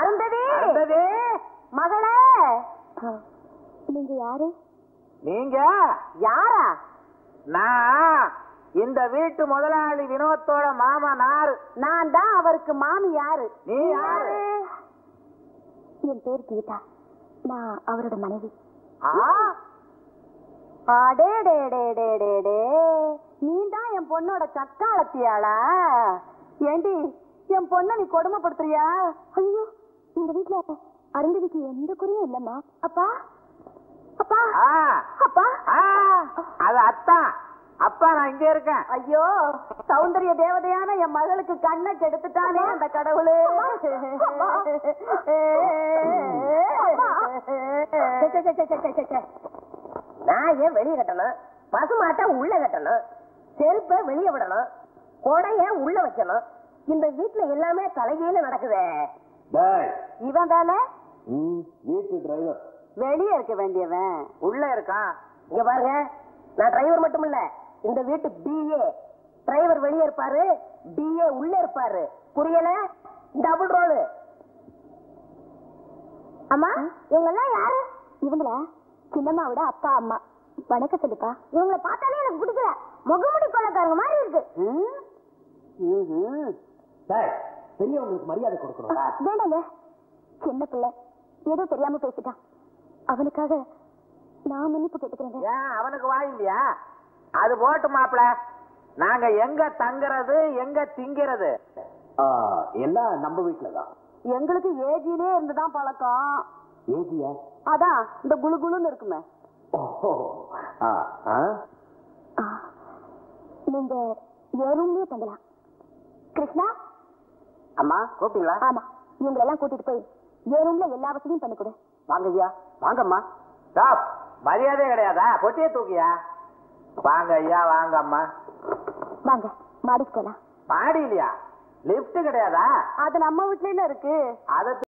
அருந்ததி அருந்ததி மகளே நீங்க யாரு நீங்க யாரா நான் இந்த வீட்டு முதலாளி வினோத்தோட மாமனார் நான் தான் அவருக்கு மாமி யாரு நீ யாரு என் பேர் கீதா நான் அவரோட மனைவி ஆ, அடே டே டே டே டே டே நீ தான் என் பொண்ணோட சக்காலத்தியாளா ஏண்டி என் பொண்ண நீ கொடுமைப்படுத்துறியா ஐயோ இந்த வீட்ல அருந்ததிக்கு எந்த குறையும் இல்லம்மா அப்பா அப்பா ஆ, அப்பா ஆ, அது அத்தான் அப்பா நான் இங்க இருக்கேன் ஐயோ சௌந்தரிய தேவதையான என் மகளுக்கு கண்ணை கெடுத்துட்டானே அந்த கடவுளு நான் ஏன் வெளியே கட்டணும் பசுமாட்டை உள்ள கட்டணும் செருப்பை வெளியே விடணும் கொடைய உள்ள வைக்கணும் இந்த வீட்டுல எல்லாமே தலைகீழ நடக்குதே இவன் வேலை வீட்டு டிரைவர் வெளியே இருக்க வேண்டியவன் உள்ள இருக்கான் இங்க பாருங்க நான் டிரைவர் மட்டும் இல்ல இந்த வீட்டு பிஏ டிரைவர் வெளியே இருப்பாரு பிஏ உள்ள இருப்பாரு புரியல டபுள் ரோடு அம்மா இவங்க எல்லாம் யாரு இவங்களா சின்னம்மாவோட அப்பா அம்மா வணக்கம் சொல்லுப்பா இவங்கள பார்த்தாலே எனக்கு பிடிக்கல முகமுடி கொள்ளக்காரங்க மாதிரி இருக்கு சார் பெரியவங்களுக்கு மரியாதை கொடுக்கணும் வேண்டாங்க சின்ன பிள்ளை ஏதோ தெரியாம பேசிட்டான் அவனுக்காக நான் மன்னிப்பு கேட்டுக்கிறேங்க ஏன் அவனுக்கு வாய் இல்லையா அது போட்டு மாப்பிள நாங்க எங்க தங்குறது எங்க திங்கிறது ஆ, எல்லாம் நம்ம வீட்டுல தான் எங்களுக்கு ஏஜிலே இருந்துதான் பழக்கம் ஏஜியா அதான் இந்த குளு குளுன்னு இருக்குமே ஓஹோ ஆ, ஆ. ஆ, நீங்க எறும்பே தங்கலாம் கிருஷ்ணா அம்மா கூப்பிட்டீங்களா ஆமா இவங்களை எல்லாம் கூட்டிட்டு போய் எறும்புல எல்லா வசதியும் பண்ணி கொடு வாங்க ஐயா வாங்கம்மா ஸ்டாப் மரியாதை கிடையாதா பொட்டியை தூக்கியா வாங்க ஐயா வாங்க அம்மா வாங்க மாடிக்கு போலாம் மாடி இல்லையா லிப்ட் கிடையாதா அது நம்ம வீட்ல இருக்கு அதை